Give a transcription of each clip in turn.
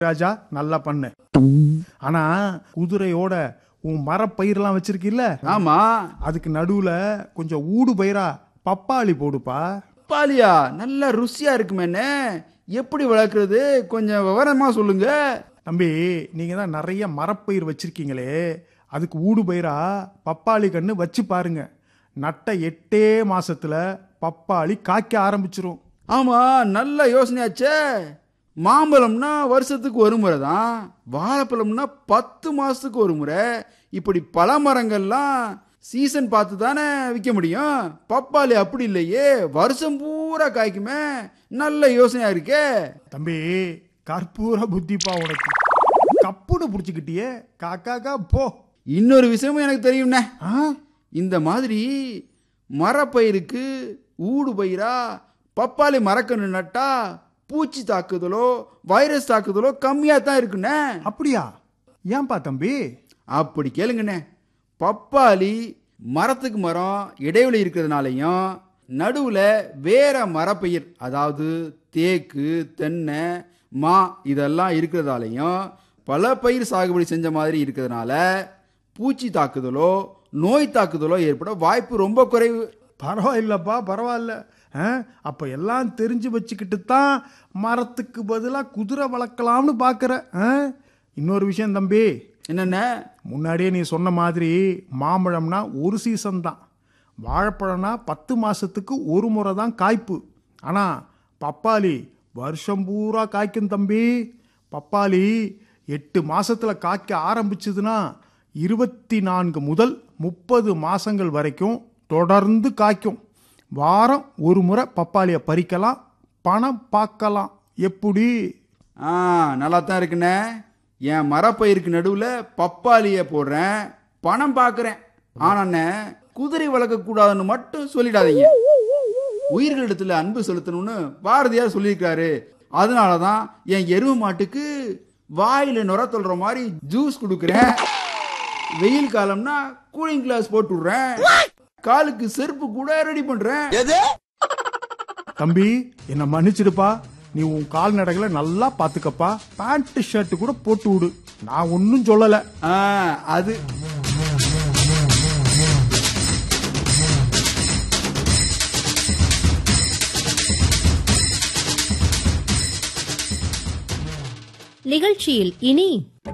ராஜா நல்லா பண்ணு ஆனா குதிரையோட உன் மரப்பயிரெல்லாம் வச்சிருக்கில்ல ஆமா அதுக்கு நடுவுல கொஞ்சம் ஊடு பயிரா பப்பாளி போடுப்பா பாலியா நல்லா ருசியா இருக்குமேண்ணே எப்படி வளர்க்குறது கொஞ்சம் விவரமா சொல்லுங்க தம்பி நீங்க தான் நிறைய மரப்பயிர் வச்சிருக்கீங்களே அதுக்கு ஊடு பயிரா பப்பாளி கண்ணு வச்சு பாருங்க நட்ட எட்டே மாசத்துல பப்பாளி காய்க்க ஆரம்பிச்சிரும் ஆமா நல்ல யோசனையாச்சே மாம்பழம்னா வருஷத்துக்கு ஒரு முறை தான் வாழைப்பழம்னா பத்து மாசத்துக்கு ஒரு முறை இப்படி பல மரங்கள்லாம் சீசன் பார்த்து தானே விற்க முடியும் பப்பாளி அப்படி இல்லையே வருஷம் பூரா காய்க்குமே நல்ல யோசனையா இருக்கே தம்பி கற்பூர புத்திப்பா உனக்கு கப்புன்னு புடிச்சுக்கிட்டியே காக்காக்கா போ இன்னொரு விஷயமும் எனக்கு தெரியும்ண்ணே ஆ? இந்த மாதிரி மரப்பயிருக்கு ஊடு பயிரா பப்பாளி மரக்கன்று நட்டா பூச்சி தாக்குதலோ வைரஸ் தாக்குதலோ கம்மியாக தான் இருக்குண்ணே அப்படியா ஏன்பா தம்பி அப்படி கேளுங்கண்ணே பப்பாளி மரத்துக்கு மரம் இடைவெளி இருக்கிறதுனாலையும் நடுவில் வேற மரப்பயிர் அதாவது தேக்கு தென்னை மா இதெல்லாம் இருக்கிறதாலையும் பல பயிர் சாகுபடி செஞ்ச மாதிரி இருக்கிறதுனால பூச்சி தாக்குதலோ நோய் தாக்குதலோ ஏற்பட வாய்ப்பு ரொம்ப குறைவு பரவாயில்லப்பா பரவாயில்ல ஆ? அப்ப எல்லாம் தெரிஞ்சு வச்சுக்கிட்டு தான் மரத்துக்கு பதிலாக குதிரை வளர்க்கலாம்னு பார்க்குற ஆ? இன்னொரு விஷயம் தம்பி என்னென்ன முன்னாடியே நீ சொன்ன மாதிரி மாம்பழம்னா ஒரு சீசன் தான் வாழைப்பழம்னா பத்து மாசத்துக்கு ஒரு முறை தான் காய்ப்பு ஆனா பப்பாளி வருஷம் பூரா காய்க்கும் தம்பி பப்பாளி எட்டு மாசத்துல காய்க்க ஆரம்பிச்சதுன்னா இருபத்தி நான்கு முதல் முப்பது மாசங்கள் வரைக்கும் தொடர்ந்து காய்க்கும் வாரம் ஒரு முறை பப்பாளியை பறிக்கலாம் பணம் பார்க்கலாம் எப்படி ஆ நல்லா தான் இருக்குண்ணே என் மரப்பயிருக்கு நடுவில் பப்பாளியை போடுறேன் பணம் பார்க்குறேன் ஆனாண்ணே குதிரை வளர்க்கக்கூடாதுன்னு மட்டும் சொல்லிடாதீங்க உயிர்களிடத்துல அன்பு செலுத்தணும்னு பாரதியார் சொல்லியிருக்காரு அதனால தான் என் எருவு மாட்டுக்கு வாயில் நுர தொல்ற மாதிரி ஜூஸ் கொடுக்குறேன் வெயில் காலம்னா கூலிங் கிளாஸ் போட்டு விடுறேன் காலுக்கு செருப்பு கூட ரெடி பண்றேன் தம்பி என்னை மன்னிச்சிடுப்பா நீ உன் கால்நடைகளை நல்லா பாத்துக்கப்பா பேண்ட் ஷர்ட் கூட போட்டு விடு நான் ஒன்னும் சொல்லல ஆ, அது நிகழ்ச்சியில் இனி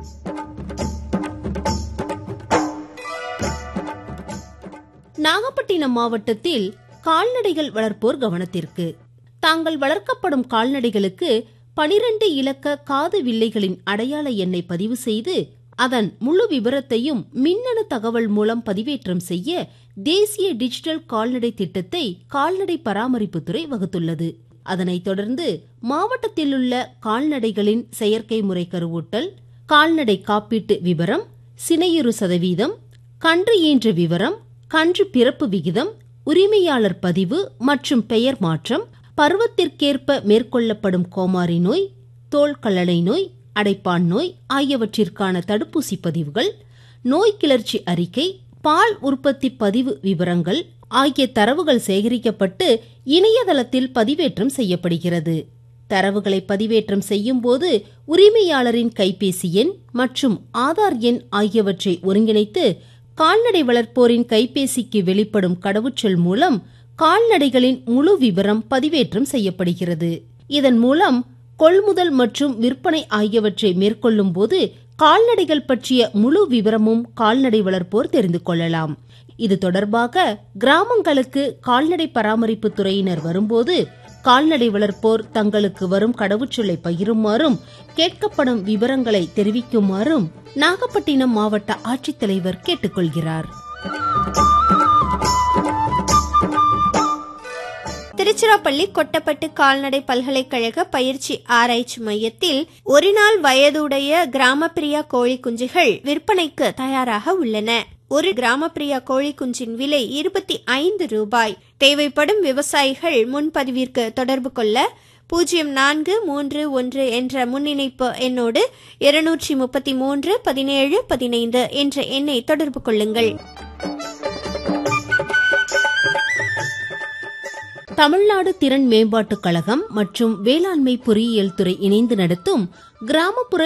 நாகப்பட்டினம் மாவட்டத்தில் கால்நடைகள் வளர்ப்போர் கவனத்திற்கு தாங்கள் வளர்க்கப்படும் கால்நடைகளுக்கு பனிரெண்டு இலக்க காது வில்லைகளின் அடையாள எண்ணை பதிவு செய்து அதன் முழு விவரத்தையும் மின்னணு தகவல் மூலம் பதிவேற்றம் செய்ய தேசிய டிஜிட்டல் கால்நடை திட்டத்தை கால்நடை பராமரிப்புத்துறை வகுத்துள்ளது அதனைத் தொடர்ந்து மாவட்டத்திலுள்ள கால்நடைகளின் செயற்கை முறை கருவூட்டல் கால்நடை காப்பீட்டு விவரம் சினையுறு சதவீதம் கன்று ஈன்ற விவரம் கன்று பிறப்பு விகிதம் உரிமையாளர் பதிவு மற்றும் பெயர் மாற்றம் பருவத்திற்கேற்ப மேற்கொள்ளப்படும் கோமாரி நோய் தோல் கல்லணை நோய் அடைப்பான் நோய் ஆகியவற்றிற்கான தடுப்பூசி பதிவுகள் நோய் கிளர்ச்சி அறிக்கை பால் உற்பத்தி பதிவு விவரங்கள் ஆகிய தரவுகள் சேகரிக்கப்பட்டு இணையதளத்தில் பதிவேற்றம் செய்யப்படுகிறது தரவுகளை பதிவேற்றம் செய்யும் போது உரிமையாளரின் கைபேசி எண் மற்றும் ஆதார் எண் ஆகியவற்றை ஒருங்கிணைத்து கால்நடை வளர்ப்போரின் கைபேசிக்கு வெளிப்படும் கடவுச்சொல் மூலம் கால்நடைகளின் முழு விவரம் பதிவேற்றம் செய்யப்படுகிறது இதன் மூலம் கொள்முதல் மற்றும் விற்பனை ஆகியவற்றை மேற்கொள்ளும் போது கால்நடைகள் பற்றிய முழு விவரமும் கால்நடை வளர்ப்போர் தெரிந்து கொள்ளலாம் இது தொடர்பாக கிராமங்களுக்கு கால்நடை பராமரிப்பு துறையினர் வரும்போது கால்நடை வளர்ப்போர் தங்களுக்கு வரும் கடவுச்சொல்லை பகிருமாறும் கேட்கப்படும் விவரங்களை தெரிவிக்குமாறும் நாகப்பட்டினம் மாவட்ட ஆட்சித்தலைவர் கேட்டுக்கொள்கிறார் திருச்சிராப்பள்ளி கொட்டப்பட்டு கால்நடை பல்கலைக்கழக பயிற்சி ஆராய்ச்சி மையத்தில் ஒரு நாள் வயதுடைய கிராமப்பிரியா கோழி குஞ்சுகள் விற்பனைக்கு தயாராக உள்ளன ஒரு கிராமப்பிரியா கோழி குஞ்சின் விலை இருபத்தி ஐந்து ரூபாய் தேவைப்படும் விவசாயிகள் முன்பதிவிற்கு தொடர்பு கொள்ள பூஜ்ஜியம் நான்கு மூன்று ஒன்று என்ற முன்னிணைப்பு எண்ணோடு இருநூற்றி முப்பத்தி மூன்று பதினேழு பதினைந்து என்ற எண்ணை தொடர்பு கொள்ளுங்கள் தமிழ்நாடு திறன் மேம்பாட்டுக் கழகம் மற்றும் வேளாண்மை பொறியியல் துறை இணைந்து நடத்தும் கிராமப்புற